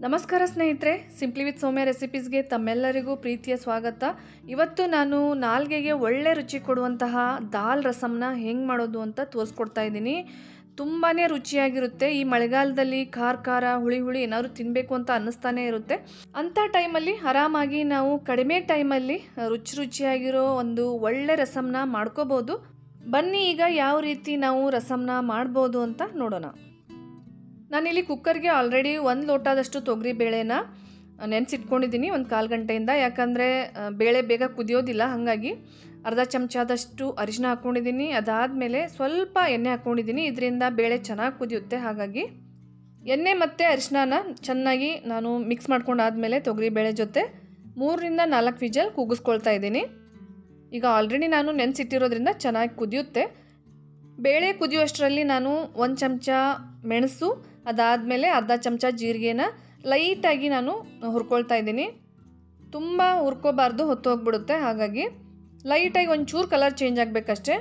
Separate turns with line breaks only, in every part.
ನಮಸ್ಕಾರ ಸ್ನೇಹಿತರೆ simply with ಸೌಮ್ಯ ರೆಸಿಪೀಸ್ಗೆ ತಮ್ಮೆಲ್ಲರಿಗೂ ಪ್ರೀತಿಯ ಸ್ವಾಗತ ಇವತ್ತು ನಾನು ನಾಲ್ಗೆಗೆ ಒಳ್ಳೆ ರುಚಿ ಕೊಡುವಂತಹ ದಾಲ್ ರಸಮ್ನ ಹೆಂಗೆ ಮಾಡೋದು ಅಂತ ತೋರಿಸ್ಕೊಡ್ತಾ ಇದ್ದೀನಿ ತುಂಬಾ ರುಚಿಯಾಗಿರುತ್ತೆ ಈ ಮಳೆಗಾಲದಲ್ಲಿ ಖಾರ ಖಾರ ಹುಳಿ ಹುಳಿ ಏನಾದ್ರು ತಿನ್ನಬೇಕು ಅಂತ ಅನ್ನಿಸ್ತಾನೆ ಇರುತ್ತೆ ಅಂಥ ಟೈಮಲ್ಲಿ ಆರಾಮಾಗಿ ನಾವು ಕಡಿಮೆ ಟೈಮಲ್ಲಿ ರುಚಿ ರುಚಿಯಾಗಿರೋ ಒಂದು ಒಳ್ಳೆ ರಸಮ್ನ ಮಾಡ್ಕೋಬೋದು ಬನ್ನಿ ಈಗ ಯಾವ ರೀತಿ ನಾವು ರಸಮ್ನ ಮಾಡ್ಬೋದು ಅಂತ ನೋಡೋಣ ನಾನಿಲ್ಲಿ ಕುಕ್ಕರ್ಗೆ ಆಲ್ರೆಡಿ ಒಂದು ಲೋಟದಷ್ಟು ತೊಗರಿ ಬೇಳೆನ ನೆನೆಸಿಟ್ಕೊಂಡಿದ್ದೀನಿ ಒಂದು ಕಾಲು ಗಂಟೆಯಿಂದ ಯಾಕಂದರೆ ಆ, ಬೇಳೆ ಬೇಗ ಕುದಿಯೋದಿಲ್ಲ ಹಾಗಾಗಿ ಅರ್ಧ ಚಮಚದಷ್ಟು ಅರಿಶಿನ ಹಾಕ್ಕೊಂಡಿದ್ದೀನಿ ಅದಾದಮೇಲೆ ಸ್ವಲ್ಪ ಎಣ್ಣೆ ಹಾಕ್ಕೊಂಡಿದ್ದೀನಿ ಇದರಿಂದ ಬೇಳೆ ಚೆನ್ನಾಗಿ ಕುದಿಯುತ್ತೆ ಹಾಗಾಗಿ ಎಣ್ಣೆ ಮತ್ತು ಅರಿಶಿನ ಚೆನ್ನಾಗಿ ನಾನು ಮಿಕ್ಸ್ ಮಾಡ್ಕೊಂಡಾದ್ಮೇಲೆ ತೊಗರಿ ಬೇಳೆ ಜೊತೆ ಮೂರರಿಂದ ನಾಲ್ಕು ವಿಜಲ್ ಕೂಗಿಸ್ಕೊಳ್ತಾ ಇದ್ದೀನಿ ಈಗ ಆಲ್ರೆಡಿ ನಾನು ನೆನೆಸಿಟ್ಟಿರೋದ್ರಿಂದ ಚೆನ್ನಾಗಿ ಕುದಿಯುತ್ತೆ ಬೇಳೆ ಕುದಿಯುವಷ್ಟರಲ್ಲಿ ನಾನು ಒಂದು ಚಮಚ ಮೆಣಸು ಅದಾದಮೇಲೆ ಅರ್ಧ ಚಮಚ ಜೀರಿಗೆನ ಲೈಟಾಗಿ ನಾನು ಹುರ್ಕೊಳ್ತಾ ಇದ್ದೀನಿ ತುಂಬ ಹುರ್ಕೋಬಾರ್ದು ಹೊತ್ತು ಹೋಗ್ಬಿಡುತ್ತೆ ಹಾಗಾಗಿ ಲೈಟಾಗಿ ಒಂಚೂರು ಕಲರ್ ಚೇಂಜ್ ಆಗಬೇಕಷ್ಟೇ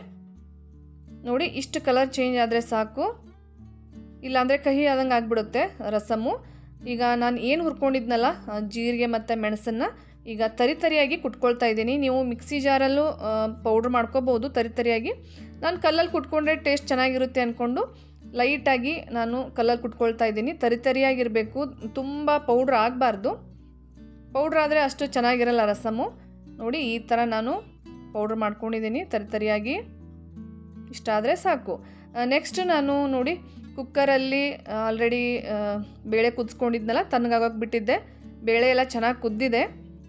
ನೋಡಿ ಇಷ್ಟು ಕಲರ್ ಚೇಂಜ್ ಆದರೆ ಸಾಕು ಇಲ್ಲಾಂದರೆ ಕಹಿ ಆದಂಗೆ ಆಗಿಬಿಡುತ್ತೆ ರಸಮ್ಮು ಈಗ ನಾನು ಏನು ಹುರ್ಕೊಂಡಿದ್ನಲ್ಲ ಆ, ಜೀರಿಗೆ ಮತ್ತು ಮೆಣಸನ್ನು ಈಗ ತರಿ ತರಿಯಾಗಿ ಕುಟ್ಕೊಳ್ತಾ ಇದ್ದೀನಿ ನೀವು ಮಿಕ್ಸಿ ಜಾರಲ್ಲೂ ಪೌಡ್ರ್ ಮಾಡ್ಕೋಬೋದು ತರಿ ತರಿಯಾಗಿ ನಾನು ಕಲ್ಲಲ್ಲಿ ಕುಟ್ಕೊಂಡ್ರೆ ಟೇಸ್ಟ್ ಚೆನ್ನಾಗಿರುತ್ತೆ ಅಂದ್ಕೊಂಡು ಲೈಟಾಗಿ ನಾನು ಕಲ್ಲಲ್ಲಿ ಕುಟ್ಕೊಳ್ತಾ ಇದ್ದೀನಿ ತರಿ ತರಿಯಾಗಿರಬೇಕು ತುಂಬ ಪೌಡ್ರ್ ಆಗಬಾರ್ದು ಪೌಡ್ರ್ ಆದರೆ ಅಷ್ಟು ಚೆನ್ನಾಗಿರಲ್ಲ ರಸಮ್ಮು ನೋಡಿ ಈ ಥರ ನಾನು ಪೌಡ್ರ್ ಮಾಡ್ಕೊಂಡಿದ್ದೀನಿ ತರಿ ತರಿಯಾಗಿ ಇಷ್ಟ ಆದರೆ ಸಾಕು ನೆಕ್ಸ್ಟ್ ನಾನು ನೋಡಿ ಕುಕ್ಕರಲ್ಲಿ ಆಲ್ರೆಡಿ ಬೇಳೆ ಕುದಿಸ್ಕೊಂಡಿದ್ನಲ್ಲ ತಣ್ಣಗಾಗೋಕೆ ಬಿಟ್ಟಿದ್ದೆ ಬೇಳೆ ಎಲ್ಲ ಚೆನ್ನಾಗಿ ಕುದ್ದಿದೆ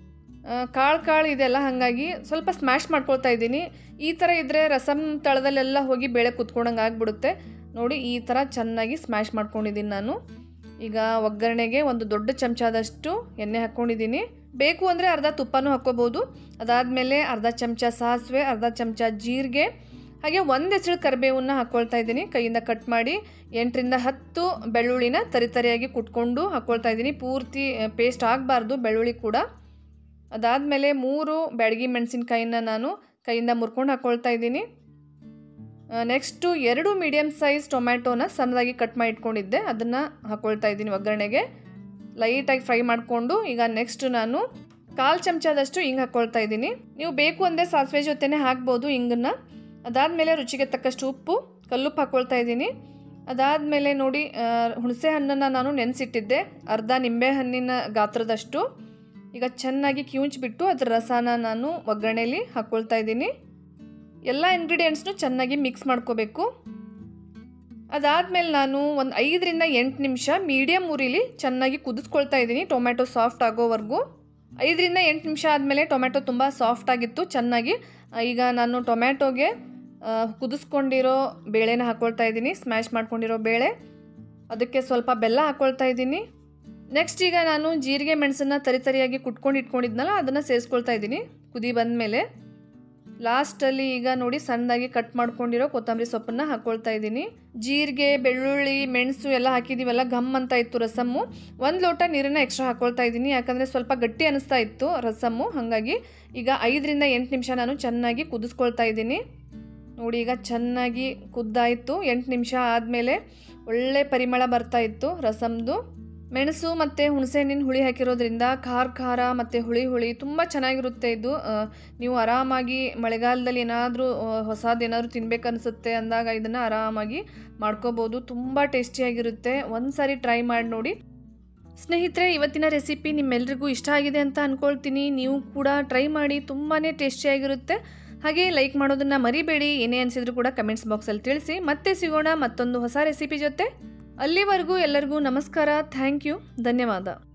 ಕಾಳು ಕಾಳು ಇದೆಲ್ಲ ಹಾಗಾಗಿ ಸ್ವಲ್ಪ ಸ್ಮ್ಯಾಶ್ ಮಾಡ್ಕೊಳ್ತಾ ಇದ್ದೀನಿ ಈ ಥರ ಇದ್ದರೆ ರಸಮ್ ತಳದಲ್ಲೆಲ್ಲ ಹೋಗಿ ಬೇಳೆ ಕುತ್ಕೊಂಡಂಗೆ ಆಗಿಬಿಡುತ್ತೆ ನೋಡಿ ಈ ಥರ ಚೆನ್ನಾಗಿ ಸ್ಮ್ಯಾಶ್ ಮಾಡ್ಕೊಂಡಿದ್ದೀನಿ ನಾನು ಈಗ ಒಗ್ಗರಣೆಗೆ ಒಂದು ದೊಡ್ಡ ಚಮಚದಷ್ಟು ಎಣ್ಣೆ ಹಾಕ್ಕೊಂಡಿದ್ದೀನಿ ಬೇಕು ಅಂದರೆ ಅರ್ಧ ತುಪ್ಪನೂ ಹಾಕ್ಕೋಬೋದು ಅದಾದಮೇಲೆ ಅರ್ಧ ಚಮಚ ಸಾಸಿವೆ ಅರ್ಧ ಚಮಚ ಜೀರಿಗೆ ಹಾಗೆ ಒಂದು ಹೆಸರು ಕರಿಬೇವನ್ನ ಹಾಕ್ಕೊಳ್ತಾ ಇದ್ದೀನಿ ಕೈಯಿಂದ ಕಟ್ ಮಾಡಿ ಎಂಟರಿಂದ ಹತ್ತು ಬೆಳ್ಳುಳ್ಳಿನ ತರಿ ತರಿಯಾಗಿ ಕುಟ್ಕೊಂಡು ಹಾಕ್ಕೊಳ್ತಾ ಇದ್ದೀನಿ ಪೂರ್ತಿ ಪೇಸ್ಟ್ ಆಗಬಾರ್ದು ಬೆಳ್ಳುಳ್ಳಿ ಕೂಡ ಅದಾದಮೇಲೆ ಮೂರು ಬ್ಯಾಡಗಿ ಮೆಣಸಿನ್ಕಾಯಿನ ನಾನು ಕೈಯಿಂದ ಮುರ್ಕೊಂಡು ಹಾಕ್ಕೊಳ್ತಾ ಇದ್ದೀನಿ ನೆಕ್ಸ್ಟು ಎರಡು ಮೀಡಿಯಮ್ ಸೈಜ್ ಟೊಮ್ಯಾಟೋನ ಸಣ್ಣದಾಗಿ ಕಟ್ ಮಾಡಿ ಇಟ್ಕೊಂಡಿದ್ದೆ ಅದನ್ನು ಹಾಕ್ಕೊಳ್ತಾ ಇದ್ದೀನಿ ಒಗ್ಗರಣೆಗೆ ಲೈಟಾಗಿ ಫ್ರೈ ಮಾಡಿಕೊಂಡು ಈಗ ನೆಕ್ಸ್ಟ್ ನಾನು ಕಾಲು ಚಮಚದಷ್ಟು ಹಿಂಗೆ ಹಾಕ್ಕೊಳ್ತಾ ಇದ್ದೀನಿ ನೀವು ಬೇಕು ಅಂದರೆ ಸಾಸಿವೆ ಜೊತೆನೇ ಹಾಕ್ಬೋದು ಹಿಂಗನ್ನು ಅದಾದಮೇಲೆ ರುಚಿಗೆ ತಕ್ಕಷ್ಟು ಉಪ್ಪು ಕಲ್ಲುಪ್ಪು ಹಾಕ್ಕೊಳ್ತಾ ಇದ್ದೀನಿ ಅದಾದಮೇಲೆ ನೋಡಿ ಆ, ಹುಣಸೆ ಹಣ್ಣನ್ನು ನಾನು ನೆನೆಸಿಟ್ಟಿದ್ದೆ ಅರ್ಧ ನಿಂಬೆ ಹಣ್ಣಿನ ಗಾತ್ರದಷ್ಟು ಈಗ ಚೆನ್ನಾಗಿ ಕಿವುಚ್ಬಿಟ್ಟು ಅದರ ರಸನ ನಾನು ಒಗ್ಗರಣೆಯಲ್ಲಿ ಹಾಕ್ಕೊಳ್ತಾ ಇದ್ದೀನಿ ಎಲ್ಲ ಇಂಗ್ರೀಡಿಯೆಂಟ್ಸ್ನು ಚೆನ್ನಾಗಿ ಮಿಕ್ಸ್ ಮಾಡ್ಕೋಬೇಕು ಅದಾದಮೇಲೆ ನಾನು ಒಂದು ಐದರಿಂದ ಎಂಟು ನಿಮಿಷ ಮೀಡಿಯಮ್ ಉರಿಲಿ ಚೆನ್ನಾಗಿ ಕುದಿಸ್ಕೊಳ್ತಾ ಇದ್ದೀನಿ ಟೊಮ್ಯಾಟೊ ಸಾಫ್ಟ್ ಆಗೋವರೆಗೂ ಐದರಿಂದ ಎಂಟು ನಿಮಿಷ ಆದಮೇಲೆ ಟೊಮ್ಯಾಟೊ ತುಂಬ ಸಾಫ್ಟ್ ಆಗಿತ್ತು ಚೆನ್ನಾಗಿ ಆ, ಈಗ ನಾನು ಟೊಮ್ಯಾಟೊಗೆ ಆ, ಕುದಿಸ್ಕೊಂಡಿರೋ ಬೇಳೆನ ಹಾಕ್ಕೊಳ್ತಾ ಇದ್ದೀನಿ ಸ್ಮ್ಯಾಶ್ ಮಾಡ್ಕೊಂಡಿರೋ ಬೇಳೆ ಅದಕ್ಕೆ ಸ್ವಲ್ಪ ಬೆಲ್ಲ ಹಾಕ್ಕೊಳ್ತಾ ಇದ್ದೀನಿ ನೆಕ್ಸ್ಟ್ ಈಗ ನಾನು ಜೀರಿಗೆ ಮೆಣಸನ್ನು ತರಿ ತರಿಯಾಗಿ ಕುಟ್ಕೊಂಡು ಇಟ್ಕೊಂಡಿದ್ನಲ್ಲ ಅದನ್ನು ಸೇರಿಸ್ಕೊಳ್ತಾ ಇದ್ದೀನಿ ಕುದಿ ಬಂದಮೇಲೆ ಲಾಸ್ಟಲ್ಲಿ ಈಗ ನೋಡಿ ಸಣ್ಣದಾಗಿ ಕಟ್ ಮಾಡ್ಕೊಂಡಿರೋ ಕೊತ್ತಂಬರಿ ಸೊಪ್ಪನ್ನು ಹಾಕ್ಕೊಳ್ತಾ ಇದ್ದೀನಿ ಜೀರಿಗೆ ಬೆಳ್ಳುಳ್ಳಿ ಮೆಣಸು ಎಲ್ಲ ಹಾಕಿದ್ದೀವಲ್ಲ ಘಮ್ ಅಂತ ಇತ್ತು ರಸಮ್ಮು ಒಂದು ಲೋಟ ನೀರನ್ನು ಎಕ್ಸ್ಟ್ರಾ ಹಾಕ್ಕೊಳ್ತಾ ಇದ್ದೀನಿ ಯಾಕಂದರೆ ಸ್ವಲ್ಪ ಗಟ್ಟಿ ಅನಿಸ್ತಾ ಇತ್ತು ರಸಮ್ಮು ಹಾಗಾಗಿ ಈಗ ಐದರಿಂದ ಎಂಟು ನಿಮಿಷ ನಾನು ಚೆನ್ನಾಗಿ ಕುದಿಸ್ಕೊಳ್ತಾ ಇದ್ದೀನಿ ನೋಡಿ ಈಗ ಚೆನ್ನಾಗಿ ಕುದ್ದಾಯಿತು ಎಂಟು ನಿಮಿಷ ಆದಮೇಲೆ ಒಳ್ಳೆ ಪರಿಮಳ ಬರ್ತಾ ಇತ್ತು ರಸಮ್ದು ಮೆಣಸು ಮತ್ತು ಹುಣಸೆಹಣ್ಣಿನ ಹುಳಿ ಹಾಕಿರೋದ್ರಿಂದ ಖಾರ ಖಾರ ಮತ್ತು ಹುಳಿ ಹುಳಿ ತುಂಬ ಚೆನ್ನಾಗಿರುತ್ತೆ ಇದು ಆ, ನೀವು ಆರಾಮಾಗಿ ಮಳೆಗಾಲದಲ್ಲಿ ಏನಾದರೂ ಹೊಸದು ಏನಾದರೂ ತಿನ್ಬೇಕನ್ಸುತ್ತೆ ಅಂದಾಗ ಇದನ್ನು ಆರಾಮಾಗಿ ಮಾಡ್ಕೋಬೋದು ತುಂಬ ಟೇಸ್ಟಿಯಾಗಿರುತ್ತೆ ಒಂದು ಸಾರಿ ಟ್ರೈ ಮಾಡಿ ನೋಡಿ ಸ್ನೇಹಿತರೆ ಇವತ್ತಿನ ರೆಸಿಪಿ ನಿಮ್ಮೆಲ್ರಿಗೂ ಇಷ್ಟ ಆಗಿದೆ ಅಂತ ಅಂದ್ಕೊಳ್ತೀನಿ ನೀವು ಕೂಡ ಟ್ರೈ ಮಾಡಿ ತುಂಬಾ ಟೇಸ್ಟಿಯಾಗಿರುತ್ತೆ ಹಾಗೆ ಲೈಕ್ ಮಾಡೋದನ್ನು ಮರಿಬೇಡಿ ಏನೇ ಅನಿಸಿದ್ರು ಕೂಡ ಕಮೆಂಟ್ಸ್ ಬಾಕ್ಸಲ್ಲಿ ತಿಳಿಸಿ ಮತ್ತೆ ಸಿಗೋಣ ಮತ್ತೊಂದು ಹೊಸ ರೆಸಿಪಿ ಜೊತೆ ಅಲ್ಲಿವರೆಗೂ ಎಲ್ಲರಿಗೂ ನಮಸ್ಕಾರ ಥ್ಯಾಂಕ್ ಯು ಧನ್ಯವಾದ